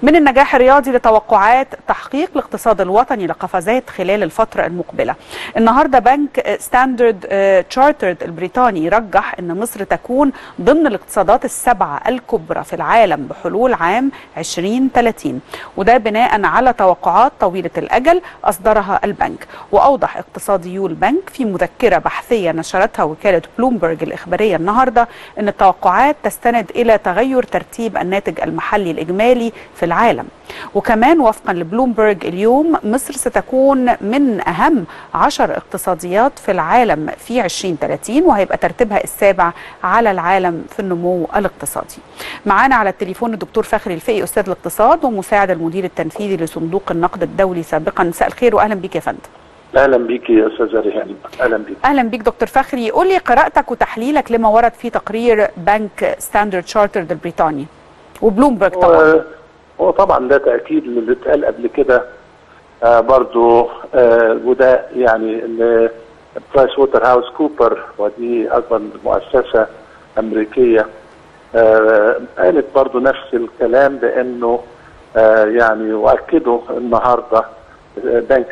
من النجاح الرياضي لتوقعات تحقيق الاقتصاد الوطني لقفزات خلال الفترة المقبلة النهاردة بنك ستاندرد تشارترد البريطاني رجح أن مصر تكون ضمن الاقتصادات السبعة الكبرى في العالم بحلول عام 2030 وده بناء على توقعات طويلة الأجل أصدرها البنك وأوضح اقتصاديو البنك في مذكرة بحثية نشرتها وكالة بلومبرج الإخبارية النهاردة أن التوقعات تستند إلى تغير ترتيب الناتج المحلي الإجمالي في العالم وكمان وفقا لبلومبرج اليوم مصر ستكون من أهم عشر اقتصاديات في العالم في 2030 وهيبقى ترتيبها السابع على العالم في النمو الاقتصادي معانا على التليفون الدكتور فخري الفقي أستاذ الاقتصاد ومساعد المدير التنفيذي لصندوق النقد الدولي سابقا مساء الخير وأهلا بك يا فندم اهلا بيك يا استاذه ريهان اهلا بيك اهلا بيك دكتور فخري قول لي قراءتك وتحليلك لما ورد في تقرير بنك ستاندرد شارترد البريطاني وبلومبرج طبعا هو, هو طبعا ده تاكيد للي اتقال قبل كده آه برضو آه وده يعني برايس ووتر هاوس كوبر ودي اكبر مؤسسه امريكيه آه قالت برضو نفس الكلام بانه آه يعني واكدوا النهارده بنك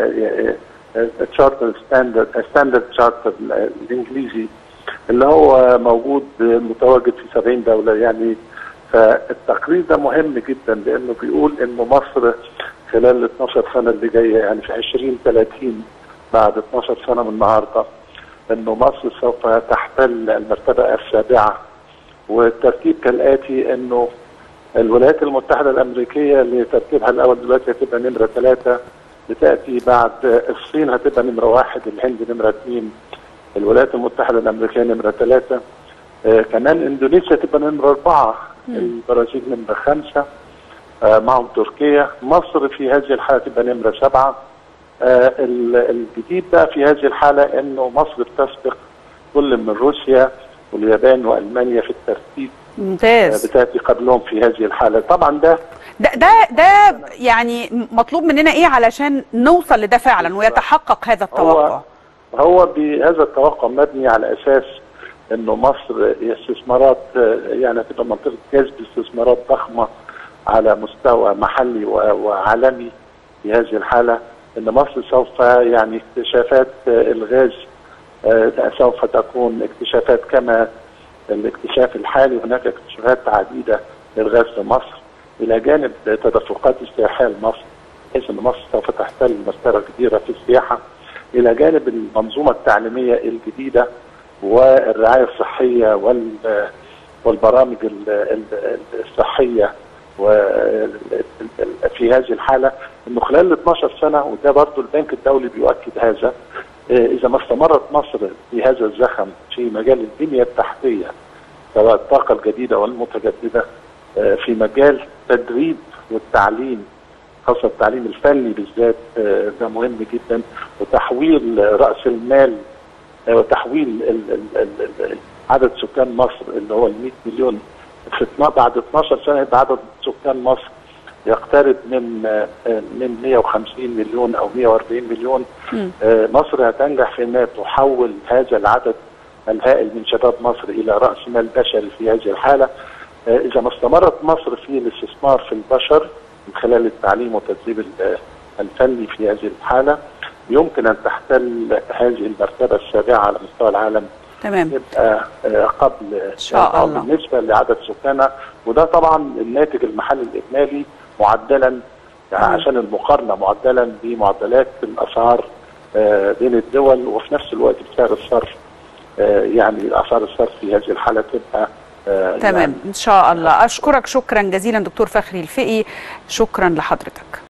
تشارتر ستاندرد ستاندرد تشارتر الانجليزي اللي هو موجود متواجد في 70 دوله يعني فالتقرير ده مهم جدا لانه بيقول انه مصر خلال ال 12 سنه اللي جايه يعني في 2030 بعد 12 سنه من النهارده انه مصر سوف تحتل المرتبه السابعه والترتيب كالاتي انه الولايات المتحده الامريكيه اللي ترتيبها الاول دلوقتي هتبقى نمره ثلاثه بتاتي بعد الصين هتبقى نمره واحد الهند نمره اثنين الولايات المتحده الامريكيه نمره ثلاثه آه كمان اندونيسيا تبقى نمره اربعه البرازيل نمره خمسه آه معهم تركيا مصر في هذه الحاله تبقى نمره سبعه آه الجديد بقى في هذه الحاله انه مصر بتسبق كل من روسيا واليابان والمانيا في الترتيب ممتاز بتاتي قبلهم في هذه الحاله طبعا ده ده ده ده يعني مطلوب مننا ايه علشان نوصل لده فعلا ويتحقق هذا التوقع هو, هو بهذا التوقع مبني على اساس انه مصر استثمارات يعني هتبقى منطقه جذب استثمارات ضخمه على مستوى محلي وعالمي في هذه الحاله ان مصر سوف يعني اكتشافات الغاز سوف تكون اكتشافات كما الاكتشاف الحالي هناك اكتشافات عديده للغاز في مصر الى جانب تدفقات السياحيه لمصر بحيث ان مصر سوف تحتل مرتبه كبيره في السياحه الى جانب المنظومه التعليميه الجديده والرعايه الصحيه وال والبرامج الصحيه في هذه الحاله انه خلال ال 12 سنه وده برضه البنك الدولي بيؤكد هذا اذا ما استمرت مصر في هذا الزخم في مجال البنيه التحتيه سواء الطاقه الجديده والمتجدده في مجال التدريب والتعليم خاصه التعليم الفني بالذات ده مهم جدا وتحويل راس المال وتحويل عدد سكان مصر اللي هو ال 100 مليون في بعد 12 سنه يبقى عدد سكان مصر يقترب من من 150 مليون او 140 مليون م. مصر هتنجح في انها تحول هذا العدد الهائل من شباب مصر الى راس مال بشري في هذه الحاله اذا ما استمرت مصر في الاستثمار في البشر من خلال التعليم والتدريب الفني في هذه الحاله يمكن ان تحتل هذه المرتبه السابعه على مستوى العالم تمام يبقى قبل ان شاء الله بالنسبه لعدد سكانها وده طبعا الناتج المحلي الاجمالي معدلا يعني عشان المقارنه معدلا بمعدلات الاسعار بين الدول وفي نفس الوقت بسعر الصرف يعني اسعار الصرف في هذه الحاله تبقى تمام يعني ان شاء الله اشكرك شكرا جزيلا دكتور فخري الفقي شكرا لحضرتك